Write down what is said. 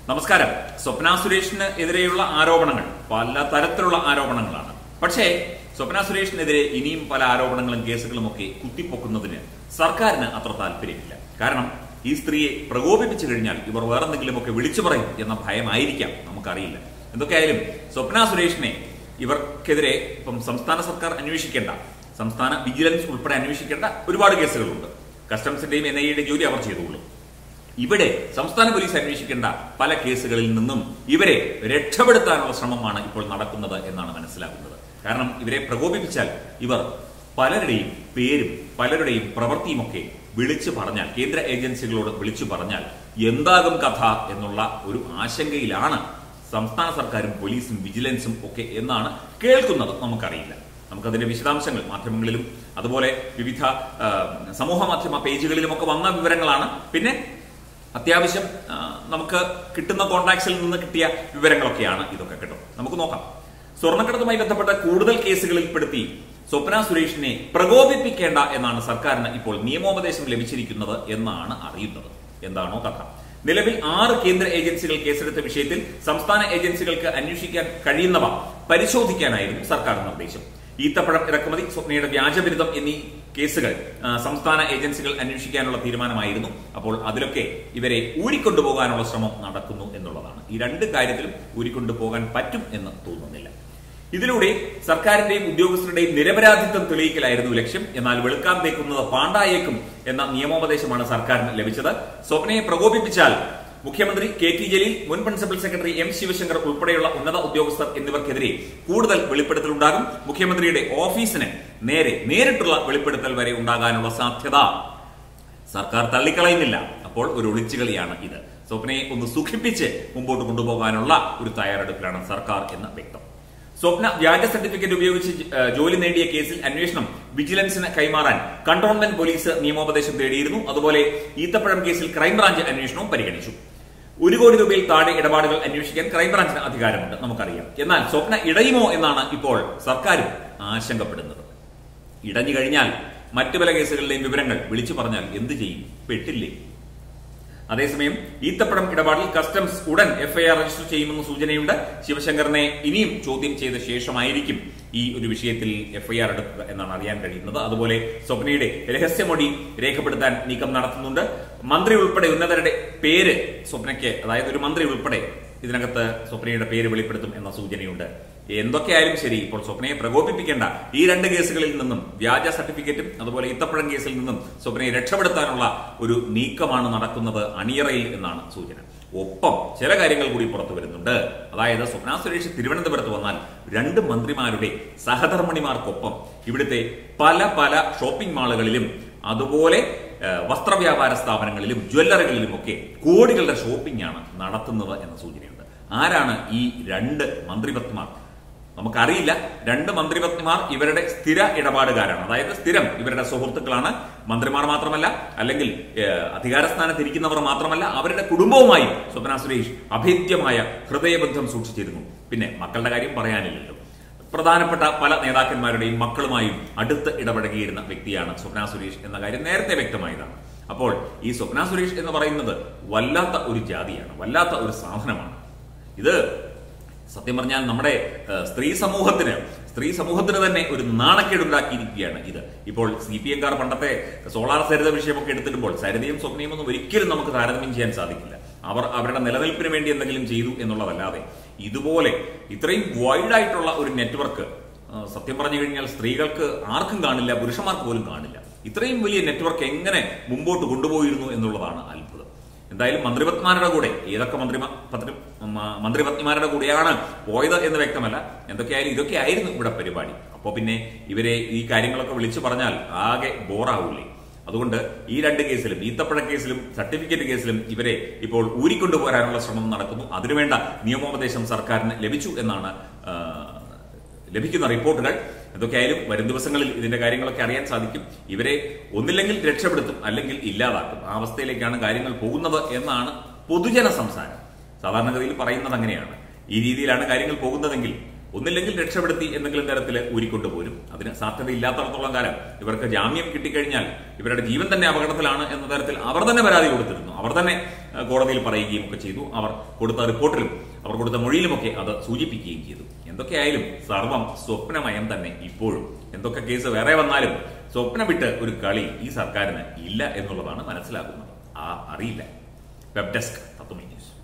നമസ്കാരം സ്വപ്ന സുരേഷിന് എതിരെയുള്ള ആരോപണങ്ങൾ പല തരത്തിലുള്ള ആരോപണങ്ങളാണ് പക്ഷേ സ്വപ്ന സുരേഷിനെതിരെ ഇനിയും പല ആരോപണങ്ങളും കേസുകളും ഒക്കെ കുത്തിപ്പൊക്കുന്നതിന് സർക്കാരിന് അത്ര താല്പര്യമില്ല കാരണം ഈ സ്ത്രീയെ പ്രകോപിപ്പിച്ചു കഴിഞ്ഞാൽ ഇവർ വേറെന്തെങ്കിലുമൊക്കെ വിളിച്ചു പറയും എന്ന ഭയമായിരിക്കാം നമുക്കറിയില്ല എന്തൊക്കെയായാലും സ്വപ്ന സുരേഷിനെ ഇവർക്കെതിരെ ഇപ്പം സംസ്ഥാന സർക്കാർ അന്വേഷിക്കേണ്ട സംസ്ഥാന വിജിലൻസ് ഉൾപ്പെടെ അന്വേഷിക്കേണ്ട ഒരുപാട് കേസുകളുണ്ട് കസ്റ്റംസിന്റെയും എൻ ഐ യുടെ ജോലി അവർ ചെയ്തോളും ഇവിടെ സംസ്ഥാന പോലീസ് അന്വേഷിക്കേണ്ട പല കേസുകളിൽ നിന്നും ഇവരെ രക്ഷപ്പെടുത്താനുള്ള ശ്രമമാണ് ഇപ്പോൾ നടക്കുന്നത് എന്നാണ് മനസ്സിലാക്കുന്നത് കാരണം ഇവരെ പ്രകോപിപ്പിച്ചാൽ ഇവർ പലരുടെയും പേരും പലരുടെയും പ്രവൃത്തിയുമൊക്കെ വിളിച്ചു പറഞ്ഞാൽ കേന്ദ്ര ഏജൻസികളോട് വിളിച്ചു പറഞ്ഞാൽ എന്താകും കഥ എന്നുള്ള ഒരു ആശങ്കയിലാണ് സംസ്ഥാന സർക്കാരും പോലീസും വിജിലൻസും ഒക്കെ എന്നാണ് കേൾക്കുന്നത് നമുക്കറിയില്ല നമുക്കതിന്റെ വിശദാംശങ്ങൾ മാധ്യമങ്ങളിലും അതുപോലെ വിവിധ ആ, സമൂഹ മാധ്യമ പേജുകളിലുമൊക്കെ വന്ന വിവരങ്ങളാണ് പിന്നെ അത്യാവശ്യം ആ, നമുക്ക് കിട്ടുന്ന കോൺടാക്ട്സിൽ നിന്ന് കിട്ടിയ വിവരങ്ങളൊക്കെയാണ് ഇതൊക്കെ കേട്ടോ നമുക്ക് നോക്കാം സ്വർണ്ണക്കടത്തുമായി ബന്ധപ്പെട്ട കൂടുതൽ കേസുകളിൽ പെടുത്തി സ്വപ്ന സുരേഷിനെ പ്രകോപിപ്പിക്കേണ്ട എന്നാണ് സർക്കാരിന് ഇപ്പോൾ നിയമോപദേശം ലഭിച്ചിരിക്കുന്നത് എന്നാണ് അറിയുന്നത് എന്താണോ കഥ നിലവിൽ ആറ് കേന്ദ്ര ഏജൻസികൾ കേസെടുത്ത വിഷയത്തിൽ സംസ്ഥാന ഏജൻസികൾക്ക് അന്വേഷിക്കാൻ കഴിയുന്നവ പരിശോധിക്കാനായിരുന്നു സർക്കാർ നിർദ്ദേശം ഈത്തപ്പഴം ഇറക്കുമതി സ്വപ്നയുടെ വ്യാജബിരുദം എന്നീ കേസുകൾ ആ, സംസ്ഥാന ഏജൻസികൾ അന്വേഷിക്കാനുള്ള തീരുമാനമായിരുന്നു അപ്പോൾ അതിലൊക്കെ ഇവരെ ഊരിക്കൊണ്ടുപോകാനുള്ള ശ്രമം നടക്കുന്നു എന്നുള്ളതാണ് ഈ രണ്ട് കാര്യത്തിലും ഊരിക്കൊണ്ടുപോകാൻ പറ്റും എന്ന് തോന്നുന്നില്ല ഇതിലൂടെ സർക്കാരിന്റെയും ഉദ്യോഗസ്ഥരുടെയും നിരപരാധിത്വം തെളിയിക്കലായിരുന്നു ലക്ഷ്യം എന്നാൽ വെളുക്കാൻ തേക്കുന്നത് പാണ്ടായേക്കും എന്ന നിയമോപദേശമാണ് സർക്കാരിന് ലഭിച്ചത് സ്വപ്നയെ പ്രകോപിപ്പിച്ചാൽ മുഖ്യമന്ത്രി കെ ടി ജലീൽ മുൻ പ്രിൻസിപ്പൽ സെക്രട്ടറി എം ശിവശങ്കർ ഉൾപ്പെടെയുള്ള ഉന്നത ഉദ്യോഗസ്ഥർ എന്നിവർക്കെതിരെ കൂടുതൽ വെളിപ്പെടുത്തലുണ്ടാകും മുഖ്യമന്ത്രിയുടെ ഓഫീസിന് നേരെ നേരിട്ടുള്ള വെളിപ്പെടുത്തൽ വരെ ഉണ്ടാകാനുള്ള സാധ്യത സർക്കാർ തള്ളിക്കളയുന്നില്ല അപ്പോൾ ഒരു ഒളിച്ചുകളിയാണ് ഇത് സ്വപ്നയെ ഒന്ന് സുഖിപ്പിച്ച് മുമ്പോട്ട് കൊണ്ടുപോകാനുള്ള ഒരു തയ്യാറെടുപ്പിലാണ് സർക്കാർ എന്ന് വ്യക്തം സ്വപ്ന വ്യാജ സർട്ടിഫിക്കറ്റ് ഉപയോഗിച്ച് ജ- ഏഹ് ജോലി നേടിയ കേസിൽ അന്വേഷണം വിജിലൻസിന് കൈമാറാൻ കണ്ടോൺമെന്റ് പോലീസ് നിയമോപദേശം തേടിയിരുന്നു അതുപോലെ ഈത്തപ്പഴം കേസിൽ ക്രൈംബ്രാഞ്ച് അന്വേഷണവും പരിഗണിച്ചു ഒരു കോടി രൂപയിൽ താഴെ ഇടപാടുകൾ അന്വേഷിക്കാൻ ക്രൈംബ്രാഞ്ചിന് അധികാരമുണ്ട് നമുക്കറിയാം എന്നാൽ സ്വപ്ന ഇടയുമോ എന്നാണ് ഇപ്പോൾ സർക്കാരും ആശങ്കപ്പെടുന്നത് ഇടഞ്ഞു കഴിഞ്ഞാൽ മറ്റു പല കേസുകളിലെയും വിവരങ്ങൾ വിളിച്ചു പറഞ്ഞാൽ എന്ത് ചെയ്യും പെട്ടില്ലേ അതേസമയം ഈത്തപ്പഴം ഇടപാടിൽ കസ്റ്റംസ് ഉടൻ എഫ്ഐആർ രജിസ്റ്റർ ചെയ്യുമെന്ന സൂചനയുണ്ട് ശിവശങ്കറിനെ ഇനിയും ചോദ്യം ചെയ്ത ശേഷമായിരിക്കും ഈ ഒരു വിഷയത്തിൽ എഫ്ഐആർ എടുക്കുക എന്നാണ് അറിയാൻ കഴിയുന്നത് അതുപോലെ സ്വപ്നയുടെ രഹസ്യമൊഴി രേഖപ്പെടുത്താൻ നീക്കം നടത്തുന്നുണ്ട് മന്ത്രി ഉൾപ്പെടെ ഉന്നതരുടെ പേര് സ്വപ്നയ്ക്ക് അതായത് ഒരു മന്ത്രി ഉൾപ്പെടെ ഇതിനകത്ത് സ്വപ്നയുടെ പേര് വെളിപ്പെടുത്തും എന്ന സൂചനയുണ്ട് എന്തൊക്കെയായാലും ശരി ഇപ്പോൾ സ്വപ്നയെ പ്രകോപിപ്പിക്കേണ്ട ഈ രണ്ട് കേസുകളിൽ നിന്നും വ്യാജ സർട്ടിഫിക്കറ്റും അതുപോലെ ഇത്തപ്പഴം കേസിൽ നിന്നും സ്വപ്നയെ രക്ഷപ്പെടുത്താനുള്ള ഒരു നീക്കമാണ് നടക്കുന്നത് അണിയറയിൽ എന്നാണ് സൂചന ഒപ്പം ചില കാര്യങ്ങൾ കൂടി പുറത്തു വരുന്നുണ്ട് അതായത് സ്വപ്ന സുരേഷ് തിരുവനന്തപുരത്ത് വന്നാൽ രണ്ട് മന്ത്രിമാരുടെ സഹധർമ്മിണിമാർക്കൊപ്പം ഇവിടുത്തെ പല പല ഷോപ്പിംഗ് മാളുകളിലും അതുപോലെ ഏഹ്, വസ്ത്രവ്യാപാര സ്ഥാപനങ്ങളിലും ജ്വല്ലറികളിലും ഒക്കെ കോടികളുടെ ഷോപ്പിംഗ് ആണ് നടത്തുന്നത് എന്ന സൂചനയുണ്ട് ആരാണ് ഈ രണ്ട് മന്ത്രിപത്മാർ നമുക്കറിയില്ല രണ്ട് മന്ത്രിപത്നിമാർ ഇവരുടെ സ്ഥിര ഇടപാടുകാരാണ് അതായത് സ്ഥിരം ഇവരുടെ സുഹൃത്തുക്കളാണ് മന്ത്രിമാർ മാത്രമല്ല അല്ലെങ്കിൽ ഏഹ്, അധികാരസ്ഥാനത്ത് ഇരിക്കുന്നവർ മാത്രമല്ല അവരുടെ കുടുംബവുമായും സ്വപ്ന സുരേഷ് അഭേദ്യമായ ഹൃദയബന്ധം സൂക്ഷിച്ചിരുന്നു പിന്നെ മക്കളുടെ കാര്യം പറയാനില്ലല്ലോ പ്രധാനപ്പെട്ട പല നേതാക്കന്മാരുടെയും മക്കളുമായും അടുത്ത് ഇടപഴകിയിരുന്ന വ്യക്തിയാണ് സ്വപ്ന സുരേഷ് എന്ന കാര്യം നേരത്തെ വ്യക്തമായതാണ് അപ്പോൾ ഈ സ്വപ്ന സുരേഷ് എന്ന് പറയുന്നത് വല്ലാത്ത ഒരു ജാതിയാണ് വല്ലാത്ത ഒരു സാധനമാണ് ഇത് സത്യം പറഞ്ഞാൽ നമ്മുടെ ഏഹ്, സ്ത്രീ സമൂഹത്തിന് സ്ത്രീ സമൂഹത്തിന് തന്നെ ഒരു നാണക്കേടുണ്ടാക്കിയിരിക്കുകയാണ് ഇത് ഇപ്പോൾ സി പി എംകാർ പണ്ടത്തെ സോളാർ സരിത വിഷയമൊക്കെ എടുത്തിടുമ്പോൾ സരിതയും സ്വപ്നയും ഒന്നും ഒരിക്കലും നമുക്ക് താരതമ്യം ചെയ്യാൻ സാധിക്കില്ല അവർ അവരുടെ നിലനിൽപ്പിന് വേണ്ടി എന്തെങ്കിലും ചെയ്തു എന്നുള്ളതല്ലാതെ ഇതുപോലെ ഇത്രയും വൈഡ് ആയിട്ടുള്ള ഒരു നെറ്റ്വർക്ക് ആ, സത്യം പറഞ്ഞു കഴിഞ്ഞാൽ സ്ത്രീകൾക്ക് ആർക്കും കാണില്ല പുരുഷന്മാർക്ക് പോലും കാണില്ല ഇത്രയും വലിയ നെറ്റ്വർക്ക് എങ്ങനെ മുമ്പോട്ട് കൊണ്ടുപോയിരുന്നു എന്നുള്ളതാണ് അത്ഭുതം എന്തായാലും മന്ത്രിപത്മാരുടെ കൂടെ ഏതൊക്കെ മന്ത്രി മന്ത്രിപത്നിമാരുടെ കൂടെയാണ് പോയത് എന്ന് വ്യക്തമല്ല എന്തൊക്കെയായാലും ഇതൊക്കെ ആയിരുന്നു ഇവിടെ പരിപാടി അപ്പോൾ പിന്നെ ഇവരെ ഈ കാര്യങ്ങളൊക്കെ വിളിച്ചു പറഞ്ഞാൽ ആകെ ബോറാവൂലേ അതുകൊണ്ട് ഈ രണ്ട് കേസിലും ഈത്തപ്പഴ കേസിലും സർട്ടിഫിക്കറ്റ് കേസിലും ഇവരെ ഇപ്പോൾ ഊരിക്കൊണ്ടുപോരാനുള്ള ശ്രമം നടക്കുന്നു അതിനുവേണ്ട നിയമോപദേശം സർക്കാരിന് ലഭിച്ചു എന്നാണ് ആ, ലഭിക്കുന്ന റിപ്പോർട്ടുകൾ എന്തൊക്കെയായാലും വരും ദിവസങ്ങളിൽ ഇതിന്റെ കാര്യങ്ങളൊക്കെ അറിയാൻ സാധിക്കും ഇവരെ ഒന്നില്ലെങ്കിൽ രക്ഷപ്പെടുത്തും അല്ലെങ്കിൽ ഇല്ലാതാക്കും ആ അവസ്ഥയിലേക്കാണ് കാര്യങ്ങൾ പോകുന്നത് എന്നാണ് പൊതുജന സംസാരം സാധാരണഗതിയിൽ പറയുന്നത് അങ്ങനെയാണ് ഈ രീതിയിലാണ് കാര്യങ്ങൾ പോകുന്നതെങ്കിൽ ഒന്നില്ലെങ്കിൽ രക്ഷപ്പെടുത്തി എന്തെങ്കിലും തരത്തിൽ ഊരിക്കൊണ്ടുപോരും അതിന് സാധ്യതയില്ലാത്തടത്തോളം കാലം ഇവർക്ക് ജാമ്യം കിട്ടിക്കഴിഞ്ഞാൽ ഇവരുടെ ജീവൻ തന്നെ അപകടത്തിലാണ് എന്ന തരത്തിൽ അവർ തന്നെ പരാതി കൊടുത്തിരുന്നു അവർ തന്നെ ഏഹ്, കോടതിയിൽ പറയുകയും ഒക്കെ ചെയ്തു അവർ കൊടുത്ത റിപ്പോർട്ടിലും അവർ കൊടുത്ത മൊഴിയിലുമൊക്കെ അത് സൂചിപ്പിക്കുകയും ചെയ്തു എന്തൊക്കെയായാലും സർവം സ്വപ്നമയം തന്നെ ഇപ്പോഴും എന്തൊക്കെ കേസ് വേറെ വന്നാലും സ്വപ്നം വിട്ട് ഒരു കളി ഈ സർക്കാരിന് ഇല്ല എന്നുള്ളതാണ് മനസ്സിലാക്കുന്നത് ആ അറിയില്ല വെബ് ഡെസ്ക് തത്വമി ന്യൂസ്